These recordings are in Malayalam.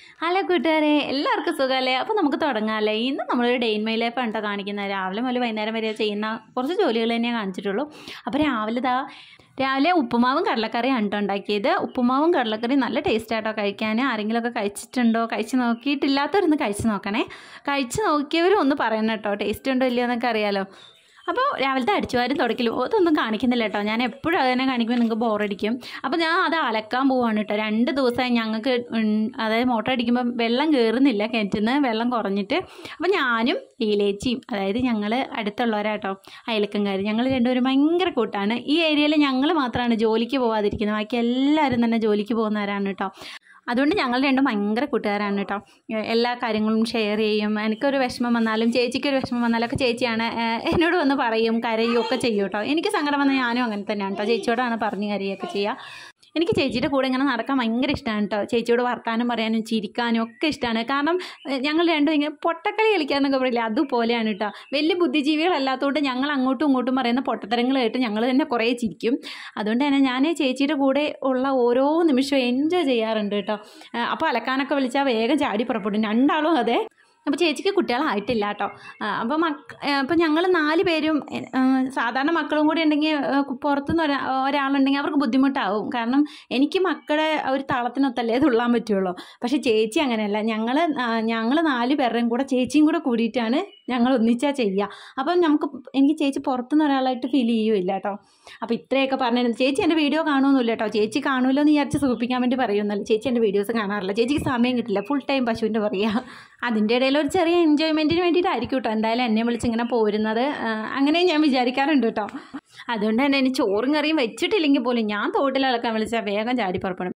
ഹലോ കൂട്ടുകാരെ എല്ലാവർക്കും സുഖമല്ലേ അപ്പോൾ നമുക്ക് തുടങ്ങാമല്ലേ ഇന്ന് നമ്മളൊരു ഡേ ഇൻ മൈ ലൈഫ് ആണ് കേട്ടോ കാണിക്കുന്നത് രാവിലെ മുതൽ വൈകുന്നേരം വരെ ചെയ്യുന്ന കുറച്ച് ജോലികൾ തന്നെയാണ് കാണിച്ചിട്ടുള്ളൂ അപ്പോൾ രാവിലെ ഇതാ രാവിലെ ഉപ്പുമാവും കടലക്കറിയാണ് കേട്ടോ ഉണ്ടാക്കിയത് ഉപ്പുമാവും കടലക്കറിയും നല്ല ടേസ്റ്റ് ആട്ടോ കഴിക്കാൻ ആരെങ്കിലുമൊക്കെ കഴിച്ചിട്ടുണ്ടോ കഴിച്ച് നോക്കിയിട്ടില്ലാത്തവരൊന്ന് കഴിച്ച് നോക്കണേ കഴിച്ച് നോക്കിയവരും ഒന്ന് പറയണം കേട്ടോ ടേസ്റ്റ് ഉണ്ടോ ഇല്ലയോ എന്നൊക്കെ അറിയാലോ അപ്പോൾ രാവിലത്തെ അടിച്ചുവാരും തുടക്കലും അതൊന്നും കാണിക്കുന്നില്ല കേട്ടോ ഞാൻ എപ്പോഴും അത് തന്നെ കാണിക്കുമ്പോൾ നിങ്ങൾക്ക് ബോറടിക്കും അപ്പോൾ ഞാൻ അത് അലക്കാൻ പോവാണ് കേട്ടോ രണ്ട് ദിവസമായി ഞങ്ങൾക്ക് ഉം, അതായത് മോട്ടർ അടിക്കുമ്പോൾ വെള്ളം കയറുന്നില്ല കിണറ്റിൽ നിന്ന് വെള്ളം കുറഞ്ഞിട്ട് അപ്പോൾ ഞാനും ലീലേച്ചിയും അതായത് ഞങ്ങൾ അടുത്തുള്ളവരാട്ടോ അയലക്കംകാർ ഞങ്ങൾ രണ്ടുപേരും ഭയങ്കര കൂട്ടാണ് ഈ ഏരിയയിൽ ഞങ്ങൾ മാത്രമാണ് ജോലിക്ക് പോവാതിരിക്കുന്നത് ബാക്കി എല്ലാവരും തന്നെ ജോലിക്ക് പോകുന്നവരാണ് കേട്ടോ അതുകൊണ്ട് ഞങ്ങൾ രണ്ടും ഭയങ്കര കൂട്ടുകാരാണ് കേട്ടോ ഏഹ് എല്ലാ കാര്യങ്ങളും ഷെയർ ചെയ്യും എനിക്കൊരു വിഷമം വന്നാലും ചേച്ചിക്കൊരു വിഷമം വന്നാലൊക്കെ ചേച്ചിയാണ് ഏഹ് എന്നോട് വന്ന് പറയും കരയും ഒക്കെ ചെയ്യും കേട്ടോ എനിക്ക് സങ്കടം വന്നാൽ ഞാനും അങ്ങനെ തന്നെയാണ് കേട്ടോ ചേച്ചിയോടാണ് പറഞ്ഞ് കരയൊക്കെ ചെയ്യുക എനിക്ക് ചേച്ചിയുടെ കൂടെ ഇങ്ങനെ നടക്കാൻ ഭയങ്കര ഇഷ്ടമാണ് കേട്ടോ ചേച്ചിയോട് വർത്താനം പറയാനും ചിരിക്കാനും ഒക്കെ ഇഷ്ടമാണ് കാരണം ഏഹ് ഞങ്ങൾ രണ്ടും ഇങ്ങനെ പൊട്ടക്കളി കളിക്കാന്നൊക്കെ പറയില്ല അതുപോലെയാണ് കേട്ടോ വലിയ ബുദ്ധിജീവികളല്ലാത്തതുകൊണ്ട് ഞങ്ങൾ അങ്ങോട്ടും ഇങ്ങോട്ടും പറയുന്ന പൊട്ടത്തരങ്ങൾ കേട്ട് ഞങ്ങൾ തന്നെ കുറേ ചിരിക്കും അതുകൊണ്ട് തന്നെ ഞാൻ ചേച്ചിയുടെ കൂടെ ഉള്ള ഓരോ നിമിഷവും എൻജോയ് ചെയ്യാറുണ്ട് കേട്ടോ അപ്പോൾ അലക്കാനൊക്കെ വിളിച്ചാൽ വേഗം ചാടി പുറപ്പെടും രണ്ടാളും അതെ അപ്പോൾ ചേച്ചിക്ക് കുട്ടികളായിട്ടില്ല കേട്ടോ അപ്പോൾ മക്ക അപ്പോൾ ഞങ്ങൾ നാല് പേരും ആ, സാധാരണ മക്കളും കൂടി ഉണ്ടെങ്കിൽ ആ, പുറത്തുനിന്ന് ഒരാ ഒരാളുണ്ടെങ്കിൽ അവർക്ക് ബുദ്ധിമുട്ടാവും കാരണം എനിക്ക് മക്കളെ ഒരു താളത്തിനൊത്തല്ലേ തുള്ളാൻ പറ്റുള്ളൂ പക്ഷേ ചേച്ചി അങ്ങനെയല്ല ഞങ്ങൾ ഞങ്ങൾ നാല് പേരുടെയും കൂടെ ചേച്ചിയും കൂടെ കൂടിയിട്ടാണ് ഞങ്ങൾ ഒന്നിച്ചാൽ ചെയ്യുക അപ്പം നമുക്ക് എനിക്ക് ചേച്ചി പുറത്തുനിന്ന് ഒരാളായിട്ട് ഫീൽ ചെയ്യുമില്ല കേട്ടോ അപ്പോൾ ഇത്രയൊക്കെ പറഞ്ഞിരുന്നു ചേച്ചി എൻ്റെ വീഡിയോ കാണുമൊന്നുമില്ല കേട്ടോ ചേച്ചി കാണുമല്ലോ എന്ന് വിചാരിച്ച് സൂപ്പിക്കാൻ വേണ്ടി പറയുന്നല്ലോ ചേച്ചി എൻ്റെ വീഡിയോസ് കാണാറില്ല ചേച്ചിക്ക് സമയം കിട്ടില്ല ഫുൾ ടൈം പശുവിൻ്റെ പറയുക അതിൻ്റെ ഇടയിൽ ഒരു ചെറിയ എൻജോയ്മെൻറ്റിന് വേണ്ടിയിട്ടായിരിക്കും കേട്ടോ എന്തായാലും എന്നെ വിളിച്ചിങ്ങനെ പോരുന്നത് ആ, അങ്ങനെ ഞാൻ വിചാരിക്കാറുണ്ട് കേട്ടോ അതുകൊണ്ട് തന്നെ ഇനി ചോറും കറിയും വെച്ചിട്ടില്ലെങ്കിൽ പോലും ഞാൻ തോട്ടിൽ അലക്കാൻ വിളിച്ചാൽ വേഗം ചാടി പുറപ്പെടും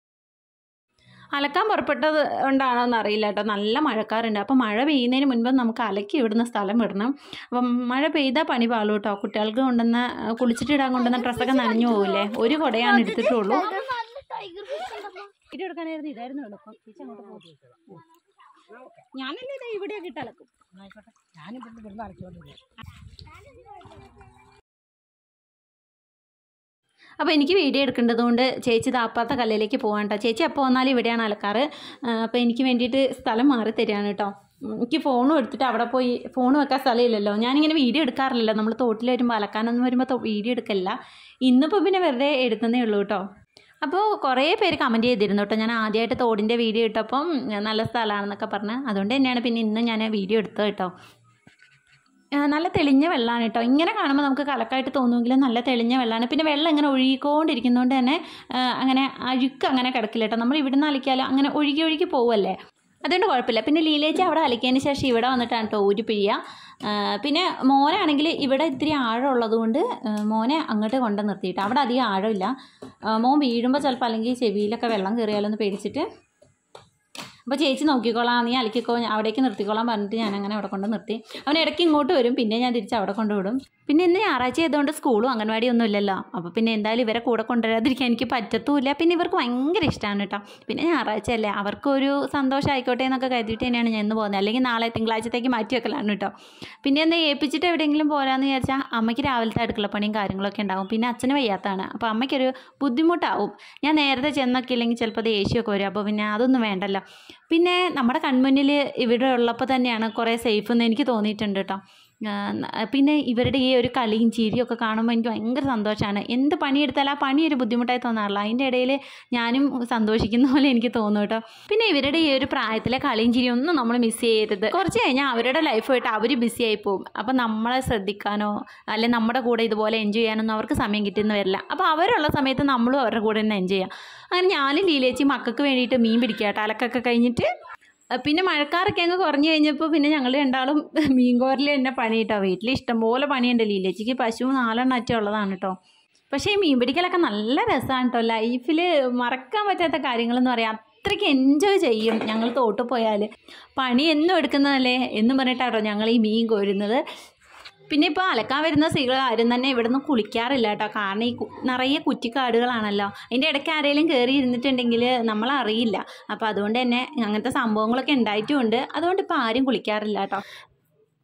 അലക്കാൻ പുറപ്പെട്ടത് കൊണ്ടാണോ എന്ന് അറിയില്ല കേട്ടോ നല്ല മഴക്കാറുണ്ട് അപ്പോൾ മഴ പെയ്യുന്നതിന് മുൻപ് നമുക്ക് അലക്കി ഇവിടുന്ന സ്ഥലം വിടണം അപ്പം മഴ പെയ്താൽ പണി പാളൂ കേട്ടോ കുട്ടികൾക്ക് കൊണ്ടുവന്ന കുളിച്ചിട്ട് ഇടാൻ കൊണ്ടുവന്ന ഡ്രസ്സൊക്കെ നനഞ്ഞു പോകില്ലേ ഒരു കുടയാണ് എടുത്തിട്ടുള്ളൂ ഇത് എടുക്കാനായിരുന്നു ഇതായിരുന്നു എളുപ്പം ചേച്ചി അങ്ങോട്ട് പോകും ഞാനല്ലേ ഇത് ഇവിടെയൊക്കെ ഇട്ട് അലക്കും അപ്പോൾ എനിക്ക് വീഡിയോ എടുക്കേണ്ടതുകൊണ്ട് ചേച്ചി താപ്പാത്ത കല്ലിലേക്ക് പോകാൻ കേട്ടോ ചേച്ചി എപ്പോൾ വന്നാലും ഇവിടെയാണ് അലക്കാറ് അപ്പോൾ എനിക്ക് വേണ്ടിയിട്ട് സ്ഥലം മാറി തരികയാണ് കേട്ടോ ഉം, എനിക്ക് ഫോണും എടുത്തിട്ട് അവിടെ പോയി ഫോൺ വെക്കാൻ സ്ഥലമില്ലല്ലോ ഞാനിങ്ങനെ വീഡിയോ എടുക്കാറില്ലല്ലോ നമ്മൾ തോട്ടിൽ വരുമ്പോൾ അലക്കാനൊന്നും വരുമ്പോൾ തൊ- വീഡിയോ എടുക്കില്ല ഇന്നിപ്പോൾ പിന്നെ വെറുതെ എടുത്തതേ ഉള്ളൂ കേട്ടോ അപ്പോൾ കുറേ പേര് കമൻറ്റ് ചെയ്തിരുന്നു കേട്ടോ ഞാൻ ആദ്യമായിട്ട് തോടിൻ്റെ വീഡിയോ ഇട്ടപ്പം നല്ല സ്ഥലമാണെന്നൊക്കെ പറഞ്ഞ് അതുകൊണ്ട് തന്നെയാണ് പിന്നെ ഇന്ന് ഞാൻ വീഡിയോ എടുത്തത് കേട്ടോ ആ, നല്ല തെളിഞ്ഞ വെള്ളമാണ് കേട്ടോ ഇങ്ങനെ കാണുമ്പോൾ നമുക്ക് കലക്കായിട്ട് തോന്നുമെങ്കിലും നല്ല തെളിഞ്ഞ വെള്ളമാണ് പിന്നെ വെള്ളം ഇങ്ങനെ ഒഴുകിക്കൊണ്ടിരിക്കുന്നതുകൊണ്ട് തന്നെ ആ, അങ്ങനെ അഴുക്ക് അങ്ങനെ കിടക്കില്ല കേട്ടോ നമ്മൾ ഇവിടുന്ന് അലിക്കാലും അങ്ങനെ ഒഴുകി ഒഴുകി പോവല്ലേ അതുകൊണ്ട് കുഴപ്പമില്ല പിന്നെ ലീലേച്ചി അവിടെ അലക്കിയതിന് ശേഷം ഇവിടെ വന്നിട്ടാണ് കേട്ടോ ഊരി പിഴിയുക ആ, പിന്നെ മോനാണെങ്കിൽ ഇവിടെ ഇത്തിരി ആഴമുള്ളത് കൊണ്ട് ആ, മോനെ അങ്ങോട്ട് കൊണ്ട് നിർത്തിയിട്ട് അവിടെ അധികം ആഴമില്ല ആ, മോൻ വീഴുമ്പോൾ ചിലപ്പോൾ അല്ലെങ്കിൽ ചെവിയിലൊക്കെ വെള്ളം കയറിയാലൊന്ന് പേടിച്ചിട്ട് അപ്പോൾ ചേച്ചി നോക്കിക്കോളാം നീ അലക്കിക്കോ ഞാൻ അവിടേക്ക് നിർത്തിക്കോളാം പറഞ്ഞിട്ട് ഞാൻ അങ്ങനെ അവിടെ കൊണ്ട് നിർത്തി അവൻ ഇടയ്ക്ക് ഇങ്ങോട്ട് വരും പിന്നെ ഞാൻ തിരിച്ച് അവിടെ കൊണ്ടുവിടും പിന്നെ ഇന്ന് ഞായറാഴ്ച ആയതുകൊണ്ട് സ്കൂളും അംഗൻവാടി ഒന്നും ഇല്ലല്ലോ അപ്പോൾ പിന്നെ എന്തായാലും ഇവരെ കൂടെ കൊണ്ടുവരാതിരിക്കാൻ എനിക്ക് പറ്റത്തുമില്ല പിന്നെ ഇവർക്ക് ഭയങ്കര ഇഷ്ടമാണ് കേട്ടോ പിന്നെ ഞായറാഴ്ച അല്ലേ അവർക്കൊരു സന്തോഷം ആയിക്കോട്ടെ എന്നൊക്കെ കരുതിയിട്ട് തന്നെയാണ് ഞാൻ ഇന്ന് പോകുന്നത് അല്ലെങ്കിൽ നാളെ തിങ്കളാഴ്ചത്തേക്ക് മാറ്റി വെക്കലാണ് കേട്ടോ പിന്നെ എന്താ ഏൽപ്പിച്ചിട്ട് എവിടെയെങ്കിലും പോരാന്ന് വിചാരിച്ചാൽ അമ്മയ്ക്ക് രാവിലത്തെ അടുക്കളപ്പണിയും കാര്യങ്ങളൊക്കെ ഉണ്ടാവും പിന്നെ അച്ഛന് വയ്യാത്തതാണ് അപ്പോൾ അമ്മയ്ക്കൊരു ബുദ്ധിമുട്ടാവും ഞാൻ നേരത്തെ ചെന്നൊക്കെ ഇല്ലെങ്കിൽ ചിലപ്പോൾ ദേഷ്യമൊക്കെ വരും അപ്പോൾ പിന്നെ അതൊന്നും വേണ്ടല്ലോ പിന്നെ നമ്മുടെ കൺമുന്നിൽ ഇവിടെ ഉള്ളപ്പോൾ തന്നെയാണ് കുറേ സേഫ് എന്ന് എനിക്ക് തോന്നിയിട്ടുണ്ട് കേട്ടോ ആ, ന- പിന്നെ ഇവരുടെ ഈ ഒരു കളിയും ചിരിയും ഒക്കെ കാണുമ്പോൾ എനിക്ക് ഭയങ്കര സന്തോഷമാണ് എന്ത് പണിയെടുത്താലും ആ പണി ഒരു ബുദ്ധിമുട്ടായി തോന്നാറില്ല അതിൻ്റെ ഇടയിൽ ഞാനും സന്തോഷിക്കുന്ന പോലെ എനിക്ക് തോന്നും കേട്ടോ പിന്നെ ഇവരുടെ ഈ ഒരു പ്രായത്തിലെ കളിയും ചിരിയും ഒന്നും നമ്മൾ മിസ് ചെയ്യരുത് കുറച്ച് കഴിഞ്ഞാൽ അവരുടെ ലൈഫായിട്ട് അവർ ബിസി ആയി പോകും അപ്പോൾ നമ്മളെ ശ്രദ്ധിക്കാനോ അല്ലെ നമ്മുടെ കൂടെ ഇതുപോലെ എൻജോയ് ചെയ്യാനൊന്നും അവർക്ക് സമയം കിട്ടുന്ന വരില്ല അപ്പോൾ അവരുള്ള സമയത്ത് നമ്മളും അവരുടെ കൂടെ തന്നെ എൻജോയ് ചെയ്യാം അങ്ങനെ ഞാനും ലീലേച്ചി മക്കൾക്ക് വേണ്ടിയിട്ട് മീൻ പിടിക്കുക കേട്ടോ അലക്കൊക്കെ കഴിഞ്ഞിട്ട് അഹ് പിന്നെ മഴക്കാറൊക്കെ അങ്ങ് കുറഞ്ഞു കഴിഞ്ഞപ്പോൾ പിന്നെ ഞങ്ങൾ രണ്ടാളും മീൻ കോരൽ തന്നെ പണി കേട്ടോ വീട്ടിൽ ഇഷ്ടംപോലെ പണിയുണ്ട് ലീലേച്ചിക്ക് പശു നാലെണ്ണം അറ്റ ഉള്ളതാണ് കേട്ടോ പക്ഷേ ഈ മീൻ പിടിക്കലൊക്കെ നല്ല രസമാണ് കേട്ടോ ലൈഫിൽ മറക്കാൻ പറ്റാത്ത കാര്യങ്ങളെന്ന് പറയാം അത്രയ്ക്ക് എൻജോയ് ചെയ്യും ഞങ്ങൾ തോട്ട് പോയാൽ പണി എന്നും എടുക്കുന്നതല്ലേ എന്നും പറഞ്ഞിട്ടാട്ടോ ഞങ്ങൾ ഈ മീൻ കോരുന്നത് പിന്നെ ഇപ്പോൾ അലക്കാൻ വരുന്ന സ്ത്രീകൾ ആരും തന്നെ ഇവിടെ നിന്ന് കുളിക്കാറില്ല കേട്ടോ കാരണം ഈ കു- നിറയെ കുറ്റിക്കാടുകളാണല്ലോ അതിൻ്റെ ഇടയ്ക്ക് ആരെങ്കിലും കയറി ഇരുന്നിട്ടുണ്ടെങ്കിൽ നമ്മൾ അറിയില്ല അപ്പോൾ അതുകൊണ്ട് തന്നെ അങ്ങനത്തെ സംഭവങ്ങളൊക്കെ ഉണ്ടായിട്ടുമുണ്ട് അതുകൊണ്ട് ഇപ്പോൾ ആരും കുളിക്കാറില്ല കേട്ടോ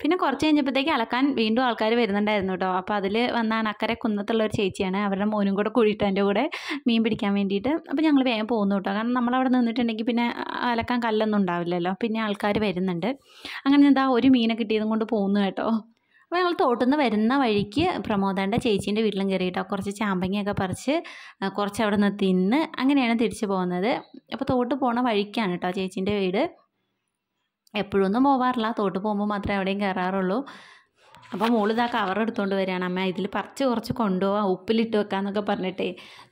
പിന്നെ കുറച്ച് കഴിഞ്ഞപ്പോഴത്തേക്ക് അലക്കാൻ വീണ്ടും ആൾക്കാർ വരുന്നുണ്ടായിരുന്നു കേട്ടോ അപ്പോൾ അതിൽ വന്നാണ് അക്കരെ കുന്നത്തുള്ള ഒരു ചേച്ചിയാണ് അവരുടെ മോനും കൂടെ കൂടിയിട്ട് എൻ്റെ കൂടെ മീൻ പിടിക്കാൻ വേണ്ടിയിട്ട് അപ്പോൾ ഞങ്ങൾ വേഗം പോകുന്നു കേട്ടോ കാരണം നമ്മളവിടെ നിന്നിട്ടുണ്ടെങ്കിൽ പിന്നെ അലക്കാൻ കല്ലൊന്നും ഉണ്ടാവില്ലല്ലോ പിന്നെ ആൾക്കാർ വരുന്നുണ്ട് അങ്ങനെ എന്താ ഒരു മീനെ കിട്ടിയതും കൊണ്ട് പോകുന്നു കേട്ടോ അപ്പോൾ ഞങ്ങൾ തോട്ടിൽ നിന്ന് വരുന്ന വഴിക്ക് പ്രമോദൻ്റെ ചേച്ചീൻ്റെ വീട്ടിലും കയറിയിട്ടോ കുറച്ച് ചാമ്പങ്ങയൊക്കെ പറിച്ച് ആ, കുറച്ച് അവിടെ നിന്ന് തിന്ന് അങ്ങനെയാണ് തിരിച്ചു പോകുന്നത് അപ്പോൾ തോട്ട് പോണ വഴിക്കാണ് കേട്ടോ ചേച്ചീൻ്റെ വീട് എപ്പോഴൊന്നും പോവാറില്ല തോട്ട് പോകുമ്പോൾ മാത്രമേ എവിടെയും കയറാറുള്ളൂ അപ്പോൾ മോള് ഇതാ കവർ എടുത്തുകൊണ്ട് വരികയാണ് അമ്മ ഇതിൽ പറിച്ച് കുറച്ച് കൊണ്ടുപോവാം ഉപ്പിലിട്ട് വെക്കാന്നൊക്കെ പറഞ്ഞിട്ടേ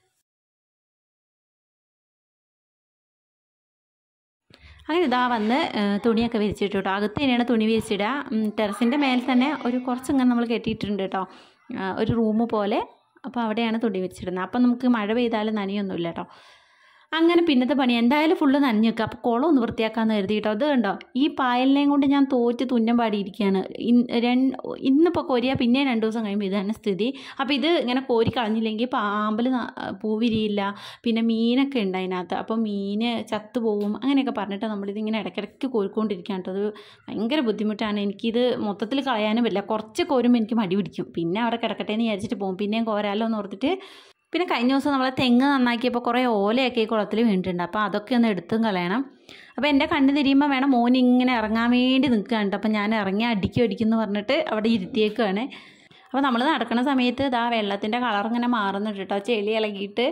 അങ്ങനെ ഇതാ വന്ന് ഏഹ്, തുണിയൊക്കെ വിരിച്ചിട്ടു കേട്ടോ അകത്ത് തന്നെയാണ് തുണി വിരിച്ചിടുക ടെറസിൻ്റെ മേലെ തന്നെ ഒരു കുറച്ചിങ്ങനെ നമ്മൾ കെട്ടിയിട്ടുണ്ട് കേട്ടോ ആ, ഒരു റൂം പോലെ അപ്പോൾ അവിടെയാണ് തുണി വിരിച്ചിടുന്നത് അപ്പം നമുക്ക് മഴ പെയ്താലും നനയൊന്നുമില്ല കേട്ടോ അങ്ങനെ പിന്നത്തെ പണി എന്തായാലും ഫുള്ള് നനഞ്ഞു വെക്കുക അപ്പോൾ കുളം ഒന്ന് വൃത്തിയാക്കാമെന്ന് കരുതി കേട്ടോ അത് കണ്ടോ ഈ പായലിനെയും കൊണ്ട് ഞാൻ തോറ്റ് തുന്നം പാടിയിരിക്കുകയാണ് ഇൻ- രണ്ട് ഇന്നിപ്പോൾ കോരിയാൽ പിന്നെ രണ്ട് ദിവസം കഴിയുമ്പോൾ ഇതാണ് സ്ഥിതി അപ്പോൾ ഇത് ഇങ്ങനെ കോരി കളഞ്ഞില്ലെങ്കിൽ പാമ്പൽ പൂവിരിയില്ല പിന്നെ മീനൊക്കെ ഉണ്ട് അതിനകത്ത് അപ്പോൾ മീൻ ചത്തുപോകും അങ്ങനെയൊക്കെ പറഞ്ഞിട്ട് നമ്മളിതിങ്ങനെ ഇടയ്ക്കിടയ്ക്ക് കോരിക്കൊണ്ടിരിക്കുകയാണ് കേട്ടോ അത് ഭയങ്കര ബുദ്ധിമുട്ടാണ് എനിക്കിത് മൊത്തത്തിൽ കളയാനും പറ്റില്ല കുറച്ച് കോരുമ്പോൾ എനിക്ക് മടി പിടിക്കും പിന്നെ അവിടെ കിടക്കട്ടെ എന്ന് വിചാരിച്ചിട്ട് പോകും പിന്നെയും കോരാലോ എന്ന് ഓർത്തിട്ട് പിന്നെ കഴിഞ്ഞ ദിവസം നമ്മൾ തെങ്ങ് നന്നാക്കിയപ്പോൾ കുറേ ഓലയൊക്കെ ഈ കുളത്തിൽ വീണിട്ടുണ്ട് അപ്പോൾ അതൊക്കെ ഒന്ന് എടുത്തും കളയണം അപ്പോൾ എൻ്റെ കണ്ണ് തിരിയുമ്പോൾ വേണം മോൻ ഇങ്ങനെ ഇറങ്ങാൻ വേണ്ടി നിൽക്കുകയാണ് അപ്പോൾ ഞാൻ ഇറങ്ങി അടിക്കും അടിക്കും എന്ന് പറഞ്ഞിട്ട് അവിടെ ഇരുത്തിയേക്കുവാണ് അപ്പോൾ നമ്മൾ നടക്കുന്ന സമയത്ത് ഇതാ വെള്ളത്തിൻ്റെ കളർ ഇങ്ങനെ മാറുന്നുണ്ട് കേട്ടോ ചെളി ഇളകിയിട്ട്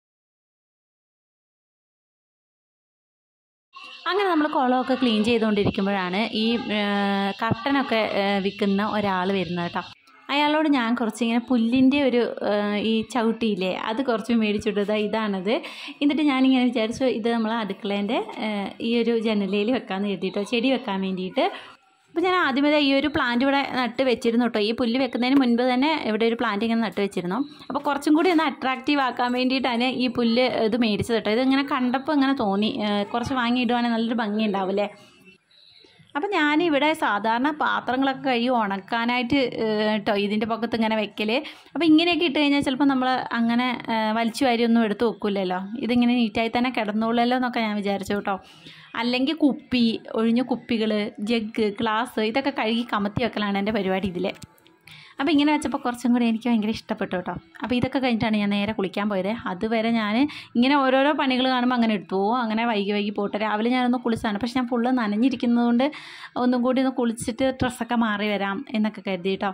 അങ്ങനെ നമ്മൾ കുളമൊക്കെ ക്ലീൻ ചെയ്തുകൊണ്ടിരിക്കുമ്പോഴാണ് ഈ കർട്ടനൊക്കെ വിൽക്കുന്ന ഒരാൾ വരുന്നത് കേട്ടോ അയാളോട് ഞാൻ കുറച്ചിങ്ങനെ പുല്ലിൻ്റെ ഒരു ആ, ഈ ചവിട്ടിയില്ലേ അത് കുറച്ച് മേടിച്ചിട്ടത് ഇതാണത് എന്നിട്ട് ഞാനിങ്ങനെ വിചാരിച്ചു ഇത് നമ്മൾ അടുക്കളേൻ്റെ ആ, ഈ ഒരു ജനലയിൽ വെക്കാമെന്ന് കരുതിയിട്ടോ ചെടി വെക്കാൻ വേണ്ടിയിട്ട് അപ്പോൾ ഞാൻ ആദ്യമേ ഈ ഒരു പ്ലാന്റ് ഇവിടെ നട്ട് വെച്ചിരുന്നു കേട്ടോ ഈ പുല്ല് വെക്കുന്നതിന് മുൻപ് തന്നെ ഇവിടെ ഒരു പ്ലാന്റ് ഇങ്ങനെ നട്ട് വെച്ചിരുന്നു അപ്പോൾ കുറച്ചും കൂടി ഒന്ന് അട്രാക്റ്റീവ് ആക്കാൻ വേണ്ടിയിട്ടാണ് ഈ പുല്ല് ഇത് മേടിച്ചത് കേട്ടോ ഇതിങ്ങനെ കണ്ടപ്പോൾ ഇങ്ങനെ തോന്നി ആ, കുറച്ച് വാങ്ങിയിടുവാണെങ്കിൽ നല്ലൊരു ഭംഗി ഉണ്ടാവില്ലേ അപ്പം ഞാനിവിടെ സാധാരണ പാത്രങ്ങളൊക്കെ കഴുകി ഉണക്കാനായിട്ട് ഏഹ്, കേട്ടോ ഇതിൻ്റെ പക്കത്ത് ഇങ്ങനെ വെക്കൽ അപ്പോൾ ഇങ്ങനെയൊക്കെ ഇട്ട് കഴിഞ്ഞാൽ ചിലപ്പോൾ നമ്മൾ അങ്ങനെ ഏഹ്, വലിച്ചു വാരിയൊന്നും എടുത്ത് വെക്കില്ലല്ലോ ഇതിങ്ങനെ നീറ്റായി തന്നെ കിടന്നോളല്ലോ എന്നൊക്കെ ഞാൻ വിചാരിച്ചു കേട്ടോ അല്ലെങ്കിൽ കുപ്പി ഒഴിഞ്ഞ കുപ്പികൾ ജഗ് ഗ്ലാസ് ഇതൊക്കെ കഴുകി കമത്തി വെക്കലാണ് എൻ്റെ പരിപാടി ഇതിൽ അപ്പോൾ ഇങ്ങനെ വെച്ചപ്പോൾ കുറച്ചും കൂടി എനിക്ക് ഭയങ്കര ഇഷ്ടപ്പെട്ടു കേട്ടോ അപ്പോൾ ഇതൊക്കെ കഴിഞ്ഞിട്ടാണ് ഞാൻ നേരെ കുളിക്കാൻ പോയത് അതുവരെ ഞാൻ ഇങ്ങനെ ഓരോരോ പണികൾ കാണുമ്പോൾ അങ്ങനെ എടുത്തു പോകും അങ്ങനെ വൈകി വൈകി പോട്ടെ രാവിലെ ഞാനൊന്ന് കുളിച്ചാണ് പക്ഷെ ഞാൻ ഫുള്ള് നനഞ്ഞിരിക്കുന്നതുകൊണ്ട് ഒന്നും കൂടി ഒന്ന് കുളിച്ചിട്ട് ഡ്രസ്സൊക്കെ മാറി വരാം എന്നൊക്കെ കരുതി കേട്ടോ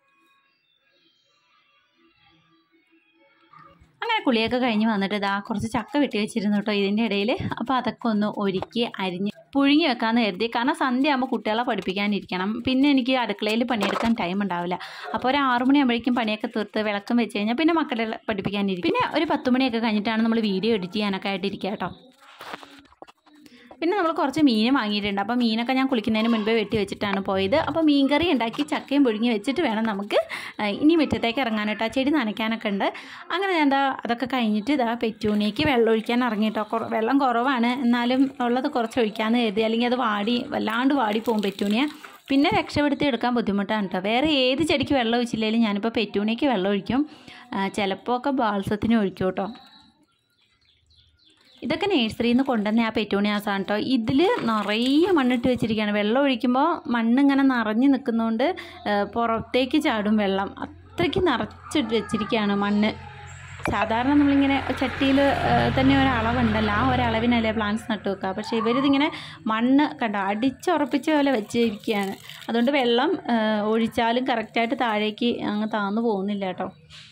അങ്ങനെ കുളിയൊക്കെ കഴിഞ്ഞ് വന്നിട്ട് ഇതാ കുറച്ച് ചക്ക വെട്ടി വെച്ചിരുന്നു കേട്ടോ ഇതിൻ്റെ ഇടയിൽ അപ്പോൾ അതൊക്കെ ഒന്ന് ഒരുക്കി അരിഞ്ഞ് പുഴുങ്ങി വെക്കാമെന്ന് കരുതി കാരണം സന്ധ്യ ആകുമ്പോൾ കുട്ടികളെ പഠിപ്പിക്കാനിരിക്കണം പിന്നെ എനിക്ക് അടുക്കളയിൽ പണിയെടുക്കാൻ ടൈം ഉണ്ടാവില്ല അപ്പോൾ ഒരു ആറു മണിയാകുമ്പോഴേക്കും പണിയൊക്കെ തീർത്ത് വിളക്കം വെച്ച് കഴിഞ്ഞാൽ പിന്നെ മക്കളെ പഠിപ്പിക്കാനിരിക്കും പിന്നെ ഒരു പത്ത് മണിയൊക്കെ കഴിഞ്ഞിട്ടാണ് നമ്മൾ വീഡിയോ എഡിറ്റ് ചെയ്യാനൊക്കെ ആയിട്ട് ഇരിക്കുക കേട്ടോ പിന്നെ നമ്മൾ കുറച്ച് മീൻ വാങ്ങിയിട്ടുണ്ട് അപ്പോൾ മീനൊക്കെ ഞാൻ കുളിക്കുന്നതിന് മുൻപേ വെട്ടി വെച്ചിട്ടാണ് പോയത് അപ്പോൾ മീൻ കറി ഉണ്ടാക്കി ചക്കയും പുഴുങ്ങി വെച്ചിട്ട് വേണം നമുക്ക് ആ, ഇനി മുറ്റത്തേക്ക് ഇറങ്ങാനായിട്ട് ആ ചെടി നനയ്ക്കാനൊക്കെ ഉണ്ട് അങ്ങനെ ഞാൻ എന്താ അതൊക്കെ കഴിഞ്ഞിട്ട് ഇതാ പെറ്റൂണിയേക്ക് വെള്ളം ഒഴിക്കാൻ ഇറങ്ങിയിട്ടോ കുറ- വെള്ളം കുറവാണ് എന്നാലും ഉള്ളത് കുറച്ച് ഒഴിക്കാമെന്ന് കരുതി അല്ലെങ്കിൽ അത് വാടി വല്ലാണ്ട് വാടി പോകും പെറ്റൂണിയ പിന്നെ രക്ഷപ്പെടുത്തി എടുക്കാൻ ബുദ്ധിമുട്ടാണ് കേട്ടോ വേറെ ഏത് ചെടിക്ക് വെള്ളം ഒഴിച്ചില്ലെങ്കിലും ഞാനിപ്പോൾ പെറ്റൂണിയക്ക് വെള്ളം ഒഴിക്കും ആ, ചിലപ്പോൾ ഒക്കെ ബാൾസത്തിന് ഒഴിക്കും കേട്ടോ ഇതൊക്കെ നേഴ്സറിയിൽ നിന്ന് കൊണ്ടുവന്ന ആ പെറ്റൂണിയാസാണ് കേട്ടോ ഇതിൽ നിറയെ മണ്ണിട്ട് വെച്ചിരിക്കുകയാണ് വെള്ളം ഒഴിക്കുമ്പോൾ മണ്ണിങ്ങനെ നിറഞ്ഞ് നിൽക്കുന്നതുകൊണ്ട് ആ, പുറത്തേക്ക് ചാടും വെള്ളം അത്രയ്ക്ക് നിറച്ചിട്ട് വെച്ചിരിക്കുകയാണ് മണ്ണ് സാധാരണ നമ്മളിങ്ങനെ ചട്ടിയിൽ തന്നെ ഒരളവുണ്ടല്ലോ ആ ഒരളവിനല്ലേ പ്ലാന്റ്സ് നട്ട് വെക്കുക പക്ഷേ ഇവരിതിങ്ങനെ മണ്ണ് കണ്ടോ അടിച്ചുറപ്പിച്ച പോലെ വെച്ചിരിക്കുകയാണ് അതുകൊണ്ട് വെള്ളം ആ, ഒഴിച്ചാലും കറക്റ്റായിട്ട് താഴേക്ക് അങ്ങ് താന്നു പോകുന്നില്ല കേട്ടോ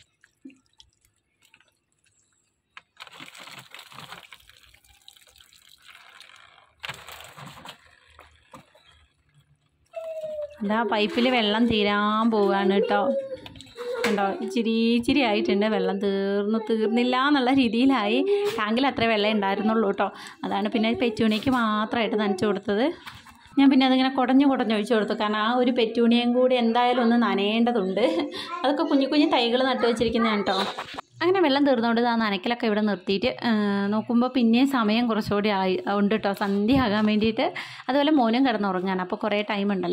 എന്താ പൈപ്പിൽ വെള്ളം തീരാൻ പോവുകയാണ് കേട്ടോ കണ്ടോ ഇച്ചിരി ഇച്ചിരി ആയിട്ടുണ്ട് വെള്ളം തീർന്നു തീർന്നില്ല എന്നുള്ള രീതിയിലായി ടാങ്കിൽ അത്ര വെള്ളം ഉണ്ടായിരുന്നുള്ളൂ കേട്ടോ അതാണ് പിന്നെ പെറ്റൂണിക്ക് മാത്രമായിട്ട് നനച്ചു കൊടുത്തത് ഞാൻ പിന്നെ അതിങ്ങനെ കുടഞ്ഞു കുടഞ്ഞ് ഒഴിച്ചു കൊടുത്തു കാരണം ആ ഒരു പെറ്റൂണിയും കൂടി എന്തായാലും ഒന്ന് നനയേണ്ടതുണ്ട് അതൊക്കെ കുഞ്ഞു കുഞ്ഞു തൈകൾ നട്ടു വെച്ചിരിക്കുന്നതാണ് കേട്ടോ അങ്ങനെ വെള്ളം തീർന്നുകൊണ്ട് ആ നനയ്ക്കലൊക്കെ ഇവിടെ നിർത്തിയിട്ട് ആ, നോക്കുമ്പോൾ പിന്നെയും സമയം കുറച്ചുകൂടി ആയി ഉണ്ട് കേട്ടോ സന്ധ്യ ആകാൻ വേണ്ടിയിട്ട് അതുപോലെ മോനും കിടന്നുറങ്ങാൻ അപ്പോൾ കുറേ ടൈം ഉണ്ടല്ലോ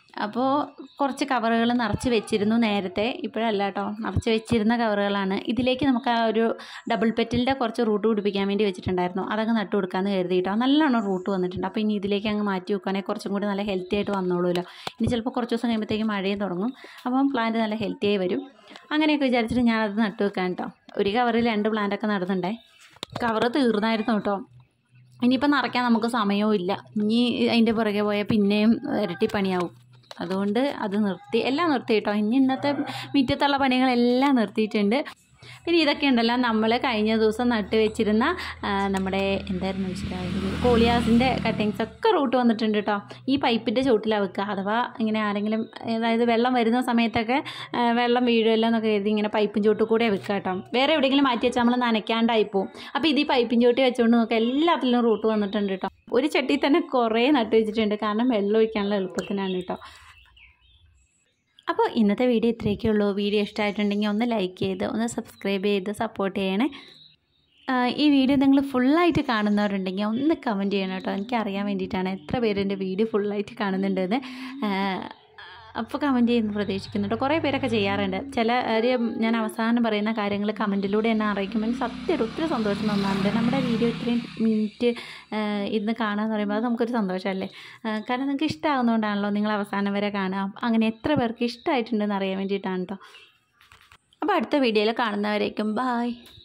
അപ്പോൾ കുറച്ച് കവറുകൾ നിറച്ച് വെച്ചിരുന്നു നേരത്തെ ഇപ്പോഴല്ല കേട്ടോ നിറച്ച് വെച്ചിരുന്ന കവറുകളാണ് ഇതിലേക്ക് നമുക്ക് ആ ഒരു ഡബിൾ പെറ്റലിൻ്റെ കുറച്ച് റൂട്ട് പിടിപ്പിക്കാൻ വേണ്ടി വെച്ചിട്ടുണ്ടായിരുന്നു അതങ്ങ് നട്ടു കൊടുക്കാമെന്ന് കരുതി കേട്ടോ നല്ലോണം റൂട്ട് വന്നിട്ടുണ്ട് അപ്പോൾ ഇനി ഇതിലേക്ക് അങ്ങ് മാറ്റി വെക്കുകയാണെങ്കിൽ കുറച്ചും കൂടി നല്ല ഹെൽത്തി ആയിട്ട് വന്നോളൂല്ലോ ഇനി ചിലപ്പോൾ കുറച്ച് ദിവസം കഴിയുമ്പോഴത്തേക്ക് മഴയും തുടങ്ങും അപ്പം പ്ലാന്റ് നല്ല ഹെൽത്തി ആയി വരും അങ്ങനെയൊക്കെ വിചാരിച്ചിട്ട് ഞാനത് നട്ടു വെക്കാൻ കേട്ടോ ഒരു കവറിൽ രണ്ട് പ്ലാന്റൊക്കെ നടുന്നുണ്ടേ കവറ് തീർന്നായിരുന്നു കേട്ടോ ഇനിയിപ്പോൾ നിറയ്ക്കാൻ നമുക്ക് സമയവും ഇല്ല ഇനി അതിൻ്റെ പുറകെ പോയാൽ പിന്നെയും ഇരട്ടി പണിയാവും അതുകൊണ്ട് അത് നിർത്തി എല്ലാം നിർത്തി കേട്ടോ ഇനി ഇന്നത്തെ മുറ്റത്തുള്ള പണികളെല്ലാം നിർത്തിയിട്ടുണ്ട് പിന്നെ ഇതൊക്കെ ഉണ്ടല്ലോ നമ്മൾ കഴിഞ്ഞ ദിവസം നട്ട് വെച്ചിരുന്ന ആ, നമ്മുടെ എന്തായിരുന്നു വിഷയമായത് കോളിയാസിൻ്റെ കട്ടിങ്സ് ഒക്കെ റൂട്ട് വന്നിട്ടുണ്ട് കേട്ടോ ഈ പൈപ്പിൻ്റെ ചോട്ടിലാണ് വെക്കുക അഥവാ ഇങ്ങനെ ആരെങ്കിലും അതായത് വെള്ളം വരുന്ന സമയത്തൊക്കെ ആ, വെള്ളം വീഴുമല്ലോ എന്നൊക്കെ കരുതി ഇങ്ങനെ പൈപ്പിൻ ചോട്ടിൽ കൂടെ വെക്കുക കേട്ടോ വേറെ എവിടെയെങ്കിലും മാറ്റി വെച്ചാൽ നമ്മൾ നനയ്ക്കാണ്ടായി പോകും അപ്പോൾ ഇത് ഈ പൈപ്പിൻ ചോട്ടി വെച്ചുകൊണ്ട് നോക്കുക എല്ലാത്തിലും റൂട്ട് വന്നിട്ടുണ്ട് കേട്ടോ ഒരു ചട്ടി തന്നെ കുറേ നട്ട് വെച്ചിട്ടുണ്ട് കാരണം വെള്ളം ഒഴിക്കാനുള്ള എളുപ്പത്തിനാണ് കേട്ടോ അപ്പോൾ ഇന്നത്തെ വീഡിയോ ഇത്രയൊക്കെ ഉള്ളൂ വീഡിയോ ഇഷ്ടമായിട്ടുണ്ടെങ്കിൽ ഒന്ന് ലൈക്ക് ചെയ്ത് ഒന്ന് സബ്സ്ക്രൈബ് ചെയ്ത് സപ്പോർട്ട് ചെയ്യണേ ആ, ഈ വീഡിയോ നിങ്ങൾ ഫുള്ളായിട്ട് കാണുന്നവരുണ്ടെങ്കിൽ ഒന്ന് കമൻറ്റ് ചെയ്യണം കേട്ടോ എനിക്ക് അറിയാൻ വേണ്ടിയിട്ടാണ് എത്ര പേര് എൻ്റെ വീഡിയോ ഫുള്ളായിട്ട് കാണുന്നുണ്ടെന്ന് അപ്പോൾ കമൻറ്റ് ചെയ്യുന്നു പ്രതീക്ഷിക്കുന്നുണ്ട് കുറേ പേരൊക്കെ ചെയ്യാറുണ്ട് ചില ഒരു ഞാൻ അവസാനം പറയുന്ന കാര്യങ്ങൾ കമൻറ്റിലൂടെ എന്നെ അറിയിക്കുമ്പോൾ എനിക്ക് സത്യമായിട്ട് ഒത്തിരി സന്തോഷം തോന്നാറുണ്ട് നമ്മുടെ വീഡിയോ ഇത്രയും മിനിറ്റ് ഇരുന്ന് കാണാന്ന് പറയുമ്പോൾ അത് നമുക്കൊരു സന്തോഷമല്ലേ ആ, കാരണം നിങ്ങൾക്ക് ഇഷ്ടമാകുന്നതുകൊണ്ടാണല്ലോ നിങ്ങൾ അവസാനം വരെ കാണുക അങ്ങനെ എത്ര പേർക്ക് ഇഷ്ടമായിട്ടുണ്ടെന്ന് അറിയാൻ വേണ്ടിയിട്ടാണ് കേട്ടോ അപ്പോൾ അടുത്ത വീഡിയോയിൽ കാണുന്നവരേക്കും ബായ്